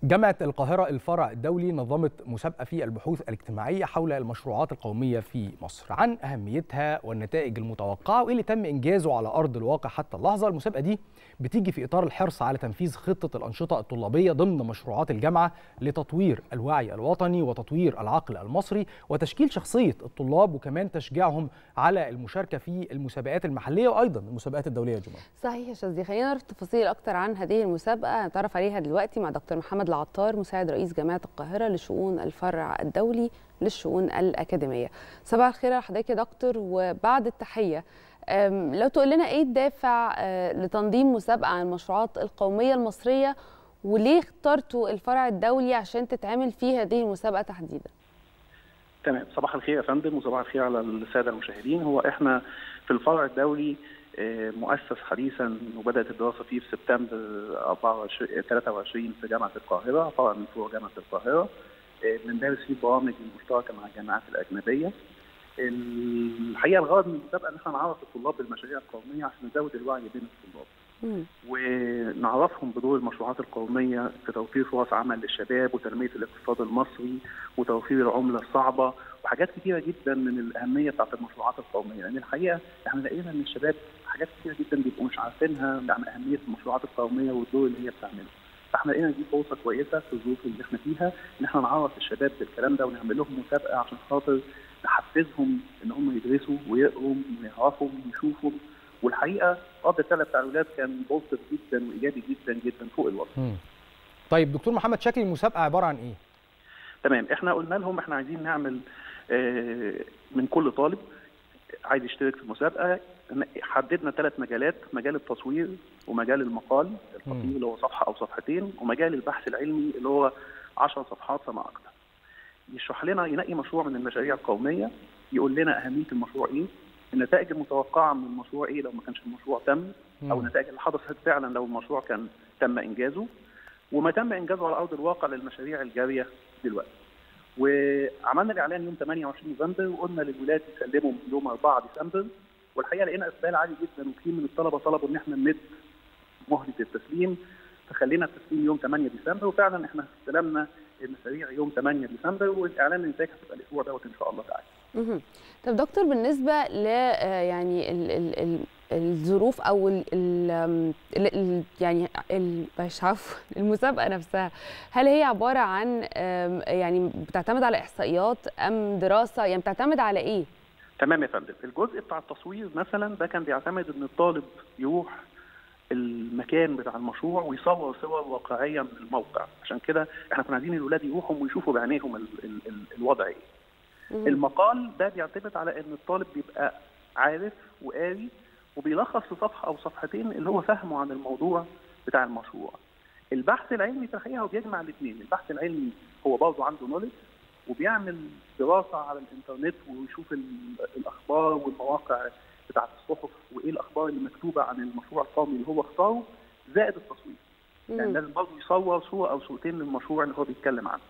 جامعة القاهرة الفرع الدولي نظمت مسابقة في البحوث الاجتماعية حول المشروعات القومية في مصر عن أهميتها والنتائج المتوقعة وإيه اللي تم إنجازه على أرض الواقع حتى اللحظة المسابقة دي بتيجي في إطار الحرص على تنفيذ خطة الأنشطة الطلابية ضمن مشروعات الجامعة لتطوير الوعي الوطني وتطوير العقل المصري وتشكيل شخصية الطلاب وكمان تشجيعهم على المشاركة في المسابقات المحلية وأيضا المسابقات الدولية يا جماعة صحيح يا شاذلي خلينا نعرف تفاصيل أكتر عن هذه المسابقة نتعرف عليها دلوقتي مع دكتور محمد العطار مساعد رئيس جامعة القاهرة لشؤون الفرع الدولي للشؤون الأكاديمية صباح الخير على حضرتك يا دكتور وبعد التحية لو تقول لنا ايه الدافع لتنظيم مسابقة عن المشروعات القومية المصرية وليه اخترتوا الفرع الدولي عشان تتعمل فيه هذه المسابقة تحديدا تمام صباح الخير يا فندم وصباح الخير على السادة المشاهدين هو احنا في الفرع الدولي مؤسس حديثا وبدات الدراسه فيه في سبتمبر 24 23 في جامعه القاهره فرع من فروع جامعه القاهره بندرس فيه برامج مشتركه مع الجامعات الاجنبيه الحقيقه الغرض من المسابقه ان احنا نعرف الطلاب بالمشاريع القوميه عشان نزود الوعي بين الطلاب ونعرفهم بدور المشروعات القوميه في توفير فرص عمل للشباب وتنميه الاقتصاد المصري وتوفير العمله الصعبه وحاجات كثيره جدا من الاهميه بتاعت المشروعات القوميه لان الحقيقه احنا لقينا ان الشباب حاجات كثيره جدا بيبقوا مش عارفينها عن اهميه المشروعات القوميه والدور اللي هي بتعمله فاحنا لقينا دي فرصه كويسه في الظروف اللي احنا فيها ان احنا نعرف الشباب بالكلام ده ونعمل لهم مسابقه عشان خاطر نحفزهم ان هم يدرسوا ويقروا ويعرفوا ويشوفوا والحقيقه رد الفعل بتاع الولاد كان بوزيتيف جدا وايجابي جدا جدا فوق الوصف. طيب دكتور محمد شكل المسابقه عباره عن ايه؟ تمام احنا قلنا لهم احنا عايزين نعمل آه من كل طالب عايز يشترك في المسابقه حددنا ثلاث مجالات مجال التصوير ومجال المقال التصوير اللي هو صفحه او صفحتين ومجال البحث العلمي اللي هو 10 صفحات فما اكثر. يشرح لنا ينقي مشروع من المشاريع القوميه يقول لنا اهميه المشروع ايه النتائج المتوقعه من المشروع ايه لو ما كانش المشروع تم او النتائج اللي حدثت فعلا لو المشروع كان تم انجازه وما تم انجازه على ارض الواقع للمشاريع الجاريه دلوقتي. وعملنا الاعلان يوم 28 نوفمبر وقلنا للولاد يسلموا يوم 4 ديسمبر والحقيقه لقينا اقبال عالي جدا وكثير من الطلبه طلبوا ان احنا نمد مهله التسليم فخلينا التسليم يوم 8 ديسمبر وفعلا احنا استلمنا المشاريع يوم 8 ديسمبر والاعلان النتائج هتبقى الاسبوع دوت ان شاء الله تعالى. طب دكتور بالنسبه ل يعني ال ال ال الظروف او ال ال ال يعني مش عارف المسابقه نفسها هل هي عباره عن يعني بتعتمد على احصائيات ام دراسه يعني بتعتمد على ايه؟ تمام يا فندم الجزء بتاع التصوير مثلا ده كان بيعتمد ان الطالب يروح المكان بتاع المشروع ويصور صور واقعيه من الموقع عشان كده احنا كنا عايزين الولاد يروحوا ويشوفوا بعينيهم ال ال ال الوضع ايه المقال ده بيعتمد على ان الطالب بيبقى عارف وقاري وبيلخص في صفحه او صفحتين اللي هو فهمه عن الموضوع بتاع المشروع البحث العلمي في الحقيقه هو بيجمع الاثنين البحث العلمي هو برضه عنده نولج وبيعمل دراسه على الانترنت ويشوف الاخبار والمواقع بتاعت الصحف وايه الاخبار اللي مكتوبه عن المشروع القومي اللي هو اختاره زائد التصوير يعني لازم برضه يصور صوره او صورتين للمشروع اللي هو بيتكلم عنه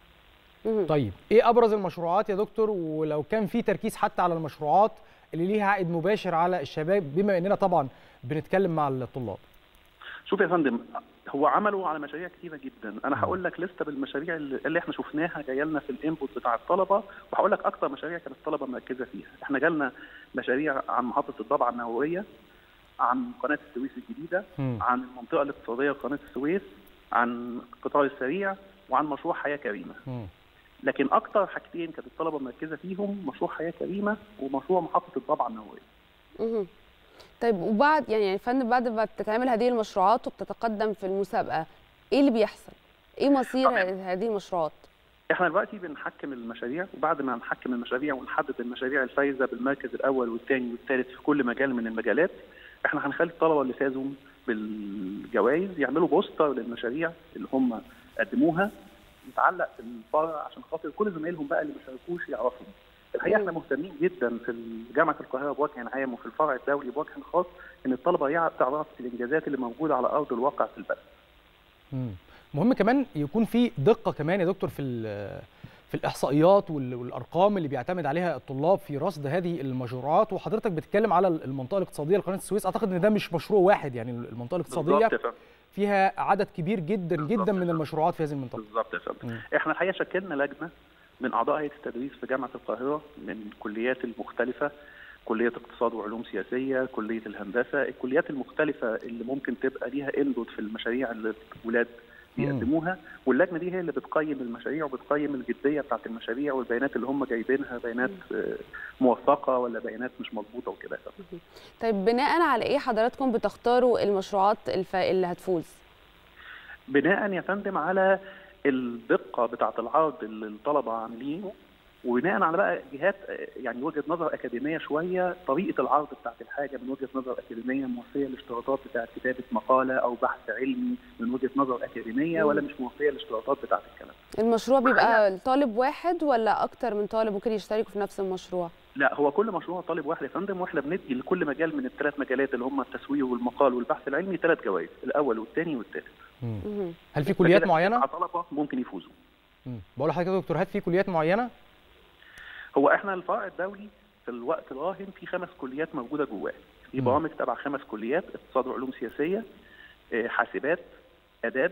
طيب ايه ابرز المشروعات يا دكتور ولو كان في تركيز حتى على المشروعات اللي ليها عائد مباشر على الشباب بما اننا طبعا بنتكلم مع الطلاب شوف يا فندم هو عملوا على مشاريع كتيره جدا انا هقول لك لسته بالمشاريع اللي احنا شفناها جايه لنا في الانبوت بتاع الطلبه وهقول لك اكتر مشاريع كانت الطلبه مركزه فيها احنا جالنا مشاريع عن محطه الضبعه النوويه عن قناه السويس الجديده م. عن المنطقه الاقتصاديه لقناه السويس عن القطار السريع وعن مشروع حياه كريمه م. لكن اكتر حاجتين كانت الطلبه مركزه فيهم مشروع حياه كريمه ومشروع محطه الضبعه النوويه طيب وبعد يعني يا فندم بعد ما بتتعمل هذه المشروعات وبتتقدم في المسابقه ايه اللي بيحصل؟ ايه مصير هذه المشروعات؟ احنا دلوقتي بنحكم المشاريع وبعد ما نحكم المشاريع ونحدد المشاريع الفايزه بالمركز الاول والثاني والثالث في كل مجال من المجالات احنا هنخلي الطلبه اللي فازوا بالجوائز يعملوا بوستر للمشاريع اللي هم قدموها يتعلق في الفرع عشان خاطر كل زمايلهم بقى اللي ما شاركوش يعرفهم. الحقيقه احنا مهتمين جدا في جامعه القاهره بوجه عام وفي الفرع الدولي بوجه خاص ان الطلبه تعرف الانجازات اللي موجوده على ارض الواقع في البلد. مهم كمان يكون في دقه كمان يا دكتور في في الاحصائيات والارقام اللي بيعتمد عليها الطلاب في رصد هذه المشروعات وحضرتك بتتكلم على المنطقه الاقتصاديه لقناه السويس اعتقد ان ده مش مشروع واحد يعني المنطقه الاقتصاديه فيها عدد كبير جدا جدا من المشروعات في هذه المنطقه بالظبط يا فندم مم. احنا الحقيقه شكلنا لجنه من اعضاء هيئه التدريس في جامعه القاهره من الكليات المختلفه كليه اقتصاد وعلوم سياسيه كليه الهندسه الكليات المختلفه اللي ممكن تبقى ليها انبوت في المشاريع اللي الولاد بيقدموها واللجنه دي هي اللي بتقيم المشاريع وبتقيم الجديه بتاعت المشاريع والبيانات اللي هم جايبينها بيانات آه، موثقه ولا بيانات مش مظبوطه وكده يا فندم. طيب بناء على ايه حضراتكم بتختاروا المشروعات الف... اللي هتفوز بناء يا فندم على الدقه بتاعه العرض اللي الطلبه عاملينه وبناء على بقى جهات آه، يعني وجهه نظر اكاديميه شويه طريقه العرض بتاعت الحاجه من وجهه نظر اكاديميه موفيه للاشتراطات بتاعت كتابه مقاله او بحث علمي من وجهه نظر اكاديميه ولا مش موفيه للاشتراطات بتاعت الكلام المشروع بيبقى طالب واحد ولا اكتر من طالب ممكن يشتركوا في نفس المشروع لا هو كل مشروع طالب واحد يا فندم واحنا بندي لكل مجال من الثلاث مجالات اللي هم التسويق والمقال والبحث العلمي ثلاث جوائز الاول والثاني والثالث مم. مهم. هل في كليات فكده معينه تسعة طلبه ممكن يفوزوا مم. بقول لحضرتك يا دكتور هل في كليات معينه هو احنا الفرع الدولي في الوقت الراهن في خمس كليات موجوده جواه في مم. برامج تبع خمس كليات اقتصاد وعلوم سياسيه آه، حاسبات اداب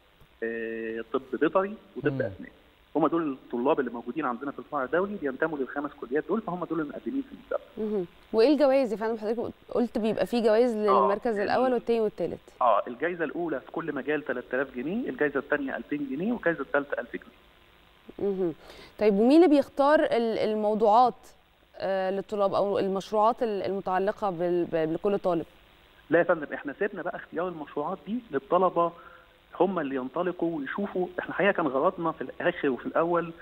آه، طب بيطري وطب مم. اسنان هم دول الطلاب اللي موجودين عندنا في الفرع الدولي بينتموا للخمس كليات دول فهم دول المقدمين في المسابقه مهم. وايه الجوائز يا فندم حضرتك قلت بيبقى في جوائز للمركز آه. الاول والتاني والتالت اه الجائزه الاولى في كل مجال 3000 جنيه الجائزه الثانيه 2000 جنيه والجائزه الثالثه 1000 جنيه مهم. طيب ومين اللي بيختار ال- الموضوعات آه، للطلاب او المشروعات ال- المتعلقه بال- ب- بكل طالب لا يا فندم احنا سيبنا بقى اختيار المشروعات دي للطلبه هم اللي ينطلقوا ويشوفوا احنا الحقيقه كان غرضنا في الاخر وفي الاول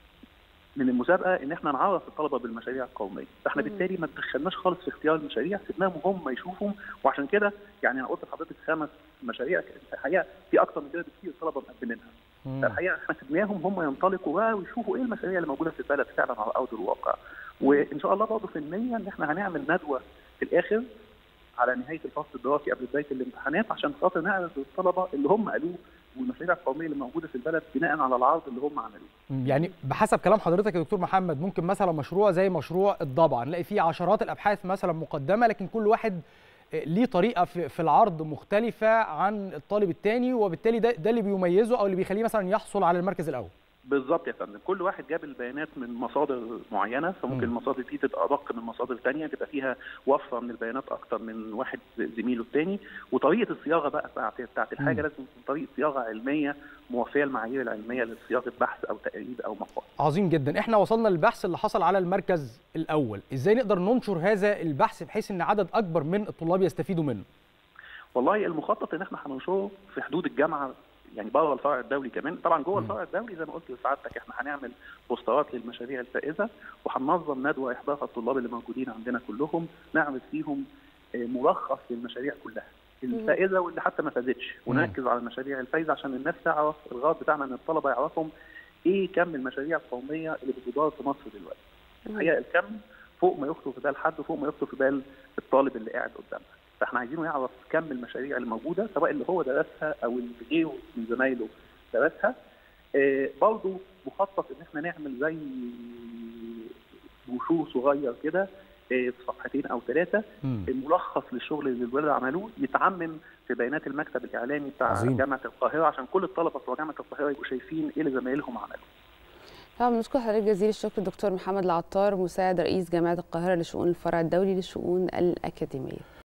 من المسابقه ان احنا نعرف الطلبه بالمشاريع القوميه، فاحنا مم. بالتالي ما تدخلناش خالص في اختيار المشاريع، سيبناهم هم يشوفوا وعشان كده يعني انا قلت لحضرتك خمس مشاريع الحقيقه في اكتر من كده بكتير الطلبه مقدمينها، مم. فالحقيقه احنا سيبناهم هم ينطلقوا بقى ويشوفوا ايه المشاريع اللي موجوده في البلد فعلا على ارض الواقع، وان شاء الله برضه في النيه ان احنا هنعمل ندوه في الاخر على نهايه الفصل الدراسي قبل بدايه الامتحانات عشان خاطر نعرض للطلبه اللي هم قالوه والمشاريع القوميه اللي موجوده في البلد بناء على العرض اللي هم عملوه. مم. يعني بحسب كلام حضرتك يا دكتور محمد ممكن مثلا مشروع زي مشروع الضبع نلاقي فيه عشرات الابحاث مثلا مقدمه لكن كل واحد آه، ليه طريقه في في العرض مختلفه عن الطالب الثاني وبالتالي ده ده اللي بيميزه او اللي بيخليه مثلا يحصل على المركز الاول بالظبط يا فندم كل واحد جاب البيانات من مصادر معينه فممكن مم. المصادر دي تبقى ادق من مصادر ثانيه تبقى فيها وفره من البيانات اكتر من واحد زميله الثاني وطريقه الصياغه بقى بتاعت بتاعت الحاجه مم. لازم تكون طريقه صياغه علميه موافيه المعايير العلميه لصياغه بحث او تقرير او مقال. عظيم جدا احنا وصلنا للبحث اللي حصل على المركز الاول ازاي نقدر ننشر هذا البحث بحيث ان عدد اكبر من الطلاب يستفيدوا منه والله المخطط ان احنا هننشره في حدود الجامعه يعني بره الفرع الدولي كمان طبعا جوه مم. الفرع الدولي زي ما قلت لسعادتك احنا هنعمل بوسترات للمشاريع الفائزه وهننظم ندوه يحضرها الطلاب اللي موجودين عندنا كلهم نعمل فيهم آه، ملخص للمشاريع كلها الفائزه واللي حتى ما فازتش ونركز على المشاريع الفايزه عشان الناس تعرف الغرض بتاعنا ان الطلبه يعرفهم ايه كم المشاريع القوميه اللي بتدار في مصر دلوقتي الحقيقه الكم فوق ما يخطر في بال حد وفوق ما يخطر في بال الطالب اللي قاعد قدامنا فاحنا عايزينه يعرف كم المشاريع اللي موجوده سواء اللي هو درسها او اللي غيره من زمايله درسها آه برضه مخطط ان احنا نعمل زي بروشور صغير كده آه، في صفحتين او ثلاثه مم. الملخص للشغل اللي الولاد عملوه يتعمم في بيانات المكتب الاعلامي بتاع عظيم. جامعه القاهره عشان كل الطلبه بتوع جامعه القاهره يبقوا شايفين ايه اللي زمايلهم عملوه طبعا بنشكر حضرتك جزيل الشكر دكتور محمد العطار مساعد رئيس جامعه القاهره لشؤون الفرع الدولي للشؤون الاكاديميه